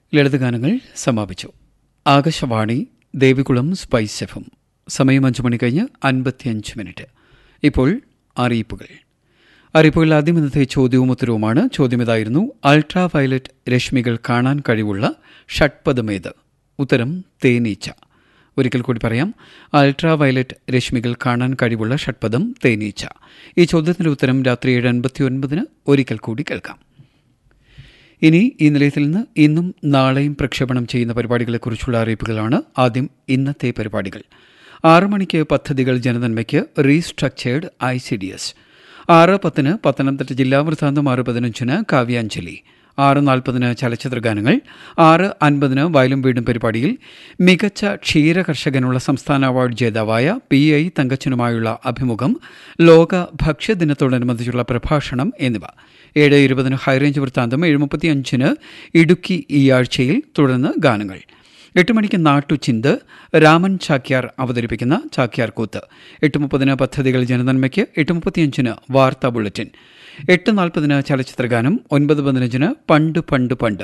ലളിതഗാനങ്ങൾ സമാപിച്ചു ആകാശവാണി ദേവികുളം സ്പൈസ് എഫും സമയം അഞ്ചു മണി കഴിഞ്ഞ് അൻപത്തിയഞ്ച് മിനിറ്റ് ഇപ്പോൾ അറിയിപ്പുകൾ അറിയിപ്പുകൾ ആദ്യം ഇന്നത്തെ ചോദ്യവും ഉത്തരവുമാണ് ചോദ്യം ഇതായിരുന്നു അൾട്രാ വയലറ്റ് രശ്മികൾ കാണാൻ കഴിവുള്ള ഷഡ്പദമേത് ഉത്തരം തേനീച്ച ഒരിക്കൽ കൂടി പറയാം അൾട്രാ വയലറ്റ് രശ്മികൾ കാണാൻ കഴിവുള്ള ഷഡ്പദം തേനീച്ച ഈ ചോദ്യത്തിന്റെ ഉത്തരം രാത്രി ഏഴ് അൻപത്തി ഒൻപതിന് ഒരിക്കൽ കൂടി കേൾക്കാം ഇനി ഈ നിലയത്തിൽ നിന്ന് ഇന്നും നാളെയും പ്രക്ഷേപണം ചെയ്യുന്ന പരിപാടികളെക്കുറിച്ചുള്ള അറിയിപ്പുകളാണ് ആദ്യം ഇന്നത്തെ പരിപാടികൾ ആറ് മണിക്ക് പദ്ധതികൾ ജനനന്മയ്ക്ക് restructured I C D S ആറ് പത്തിന് പത്തനംതിട്ട ജില്ലാ വൃത്താന്തം ആറ് പതിനഞ്ചിന് കാവ്യാഞ്ജലി ആറ് നാൽപ്പതിന് ചലച്ചിത്ര ഗാനങ്ങൾ ആറ് അൻപതിന് വയലും വീടും പരിപാടിയിൽ മികച്ച ക്ഷീര കർഷകനുള്ള സംസ്ഥാന അവാർഡ് ജേതാവായ പി ഐ തങ്കച്ചനുമായുള്ള അഭിമുഖം ലോക ഭക്ഷ്യദിനത്തോടനുബന്ധിച്ചുള്ള പ്രഭാഷണം എന്നിവ ഏഴ് ഇരുപതിന് ഹൈറേഞ്ച് വൃത്താന്തം ഏഴ് മുപ്പത്തിയഞ്ചിന് ഇടുക്കി ഈ ആഴ്ചയിൽ തുടർന്ന് ഗാനങ്ങൾ എട്ട് മണിക്ക് നാട്ടുചിന്ത് രാമൻ ചാക്യാർ അവതരിപ്പിക്കുന്ന ചാക്യാർ കൂത്ത് എട്ട് മുപ്പതിന് പദ്ധതികൾ ജനനന്മയ്ക്ക് എട്ട് മുപ്പത്തിയഞ്ചിന് വാർത്താ ബുള്ളറ്റിൻ എട്ട് നാൽപ്പതിന് ചലച്ചിത്രഗാനം ഒൻപത് പതിനഞ്ചിന് പണ്ട് പണ്ട് പണ്ട്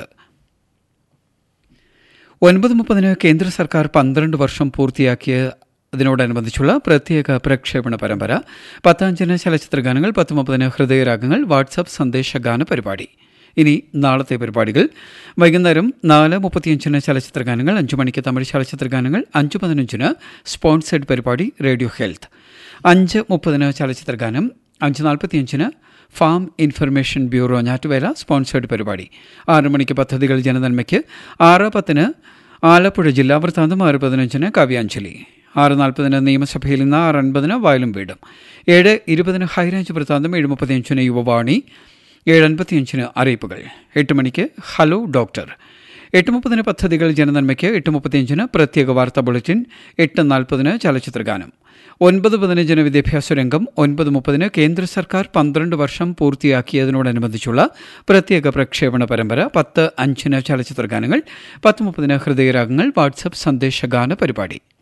ഒൻപത് മുപ്പതിന് കേന്ദ്ര സർക്കാർ പന്ത്രണ്ട് വർഷം പൂർത്തിയാക്കിയ അതിനോടനുബന്ധിച്ചുള്ള പ്രത്യേക പ്രക്ഷേപണ പരമ്പര പത്തഞ്ചിന് ചലച്ചിത്രഗാനങ്ങൾ പത്ത് മുപ്പതിന് ഹൃദയരാഗങ്ങൾ വാട്സപ്പ് സന്ദേശഗാന പരിപാടി ഇനി നാളത്തെ പരിപാടികൾ വൈകുന്നേരം നാല് മുപ്പത്തിയഞ്ചിന് ചലച്ചിത്രഗാനങ്ങൾ അഞ്ചു മണിക്ക് തമിഴ് ചലച്ചിത്രഗാനങ്ങൾ അഞ്ച് പതിനഞ്ചിന് സ്പോൺസേഡ് പരിപാടി റേഡിയോ ഹെൽത്ത് അഞ്ച് മുപ്പതിന് ചലച്ചിത്രഗാനം അഞ്ച് നാൽപ്പത്തിയഞ്ചിന് ഫാം ഇൻഫർമേഷൻ ബ്യൂറോ ഞാറ്റുവേല സ്പോൺസേഡ് പരിപാടി ആറ് മണിക്ക് പദ്ധതികൾ ജനനന്മയ്ക്ക് ആറ് പത്തിന് ആലപ്പുഴ ജില്ലാ വൃത്താന്തം ആറ് പതിനഞ്ചിന് കാവ്യാഞ്ജലി ആറ് നാൽപ്പതിന് നിയമസഭയിൽ നിന്ന് ആറ് അൻപതിന് വയലും വീടും ഏഴ് ഇരുപതിന് ഹൈറേഞ്ച് വൃത്താന്തം ഏഴ് മുപ്പത്തിയഞ്ചിന് യുവവാണി ഏഴ് അൻപത്തിയഞ്ചിന് അറിയിപ്പുകൾ എട്ട് മണിക്ക് ഹലോ ഡോക്ടർ എട്ട് മുപ്പതിന് പദ്ധതികൾ ജനനന്മയ്ക്ക് എട്ട് മുപ്പത്തിയഞ്ചിന് പ്രത്യേക വാർത്താ ബുള്ളറ്റിൻ എട്ട് നാൽപ്പതിന് ചലച്ചിത്രഗാനം ഒൻപത് പതിനഞ്ചിന് വിദ്യാഭ്യാസ രംഗം ഒൻപത് മുപ്പതിന് കേന്ദ്ര സർക്കാർ പന്ത്രണ്ട് വർഷം പൂർത്തിയാക്കിയതിനോടനുബന്ധിച്ചുള്ള പ്രത്യേക പ്രക്ഷേപണ പരമ്പര പത്ത് അഞ്ചിന് ചലച്ചിത്രഗാനങ്ങൾ പത്ത് മുപ്പതിന് ഹൃദയരാഗങ്ങൾ വാട്സപ്പ് സന്ദേശഗാന പരിപാടി